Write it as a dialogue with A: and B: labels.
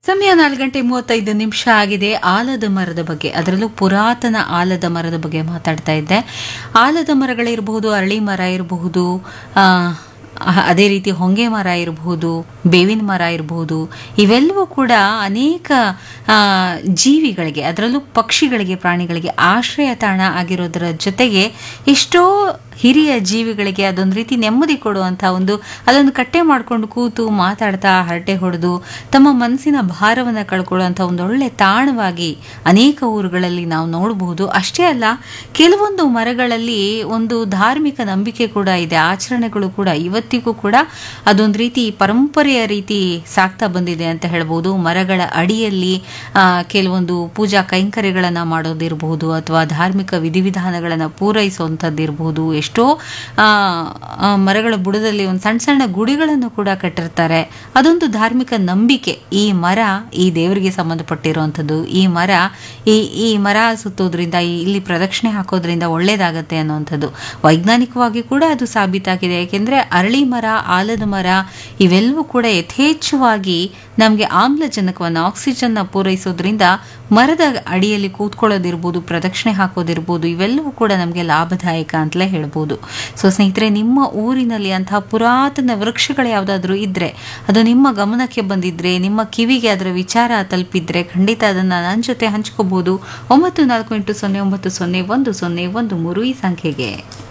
A: ಸಮಯ ನಾಲ್ಕು ಗಂಟೆ ಮೂವತ್ತೈದು ನಿಮಿಷ ಆಗಿದೆ ಆಲದ ಮರದ ಬಗ್ಗೆ ಅದರಲ್ಲೂ ಪುರಾತನ ಆಲದ ಮರದ ಬಗ್ಗೆ ಮಾತಾಡ್ತಾ ಇದ್ದೆ ಆಲದ ಮರಗಳಿರಬಹುದು ಅರಳಿ ಮರ ಇರಬಹುದು ಆ, ಅದೇ ರೀತಿ ಹೊಂಗೆ ಮರ ಇರಬಹುದು ಬೇವಿನ ಮರ ಇರಬಹುದು ಇವೆಲ್ಲವೂ ಕೂಡ ಅನೇಕ ಆ, ಜೀವಿಗಳಿಗೆ ಅದರಲ್ಲೂ ಪಕ್ಷಿಗಳಿಗೆ ಪ್ರಾಣಿಗಳಿಗೆ ಆಶ್ರಯ ತಾಣ ಆಗಿರೋದರ ಜೊತೆಗೆ ಎಷ್ಟೋ ಹಿರಿಯ ಜೀವಿಗಳಿಗೆ ಅದೊಂದು ರೀತಿ ನೆಮ್ಮದಿ ಕೊಡುವಂಥ ಒಂದು ಅದೊಂದು ಕಟ್ಟೆ ಮಾಡ್ಕೊಂಡು ಕೂತು ಮಾತಾಡ್ತಾ ಹರಟೆ ಹೊಡೆದು ತಮ್ಮ ಮನಸ್ಸಿನ ಭಾರವನ್ನು ಕಳ್ಕೊಳ್ಳುವಂಥ ಒಂದು ಒಳ್ಳೆ ತಾಣವಾಗಿ ಅನೇಕ ಊರುಗಳಲ್ಲಿ ನಾವು ನೋಡಬಹುದು ಅಷ್ಟೇ ಅಲ್ಲ ಕೆಲವೊಂದು ಮರಗಳಲ್ಲಿ ಒಂದು ಧಾರ್ಮಿಕ ನಂಬಿಕೆ ಕೂಡ ಇದೆ ಆಚರಣೆಗಳು ಕೂಡ ಇವತ್ತಿಗೂ ಕೂಡ ಅದೊಂದು ರೀತಿ ಪರಂಪರೆಯ ರೀತಿ ಸಾಕ್ತಾ ಬಂದಿದೆ ಅಂತ ಹೇಳ್ಬೋದು ಮರಗಳ ಅಡಿಯಲ್ಲಿ ಆ, ಕೆಲವೊಂದು ಪೂಜಾ ಕೈಂಕರ್ಯಗಳನ್ನು ಮಾಡೋದಿರಬಹುದು ಅಥವಾ ಧಾರ್ಮಿಕ ವಿಧಿವಿಧಾನಗಳನ್ನು ಪೂರೈಸುವಂಥದ್ದಿರಬಹುದು ಎಷ್ಟೋ ಆ, ಆ, ಮರಗಳ ಬುಡದಲ್ಲಿ ಒಂದು ಸಣ್ಣ ಸಣ್ಣ ಗುಡಿಗಳನ್ನು ಕೂಡ ಕಟ್ಟಿರ್ತಾರೆ ಅದೊಂದು ಧಾರ್ಮಿಕ ನಂಬಿಕೆ ಈ ಮರ ಈ ದೇವರಿಗೆ ಸಂಬಂಧಪಟ್ಟಿರುವಂಥದ್ದು ಈ ಮರ ಈ ಈ ಮರ ಸುತ್ತೋದ್ರಿಂದ ಈ- ಇಲ್ಲಿ ಪ್ರದಕ್ಷಿಣೆ ಹಾಕೋದ್ರಿಂದ ಒಳ್ಳೇದಾಗತ್ತೆ ಅನ್ನುವಂಥದ್ದು ವೈಜ್ಞಾನಿಕವಾಗಿ ಕೂಡ ಅದು ಸಾಬೀತಾಗಿದೆ ಯಾಕೆಂದ್ರೆ ಅರಳಿ ಮರ ಆಲದ ಮರ ಇವೆಲ್ಲವೂ ಕೂಡ ಯಥೇಚ್ಛವಾಗಿ ನಮಗೆ ಆಮ್ಲಜನಕವನ್ನು ಆಕ್ಸಿಜನ್ನ ಪೂರೈಸೋದ್ರಿಂದ ಮರದ ಅಡಿಯಲ್ಲಿ ಕೂತ್ಕೊಳ್ಳೋದಿರ್ಬೋದು ಪ್ರದಕ್ಷಿಣೆ ಹಾಕೋದಿರ್ಬೋದು ಇವೆಲ್ಲವೂ ಕೂಡ ನಮಗೆ ಲಾಭದಾಯಕ ಅಂತಲೇ ಹೇಳ್ಬೋದು ಸೊ ಸ್ನೇಹಿತರೆ ನಿಮ್ಮ ಊರಿನಲ್ಲಿ ಅಂತಹ ಪುರಾತನ ವೃಕ್ಷಗಳು ಯಾವುದಾದ್ರೂ ಇದ್ರೆ ಅದು ನಿಮ್ಮ ಗಮನಕ್ಕೆ ಬಂದಿದ್ರೆ ನಿಮ್ಮ ಕಿವಿಗೆ ಅದರ ವಿಚಾರ ತಲುಪಿದ್ರೆ ಖಂಡಿತ ಅದನ್ನು ನನ್ನ ಜೊತೆ ಹಂಚ್ಕೋಬಹುದು ಒಂಬತ್ತು ನಾಲ್ಕು ಎಂಟು ಸೊನ್ನೆ ಒಂಬತ್ತು ಸೊನ್ನೆ ಒಂದು ಸೊನ್ನೆ ಒಂದು ಮೂರು ಈ ಸಂಖ್ಯೆಗೆ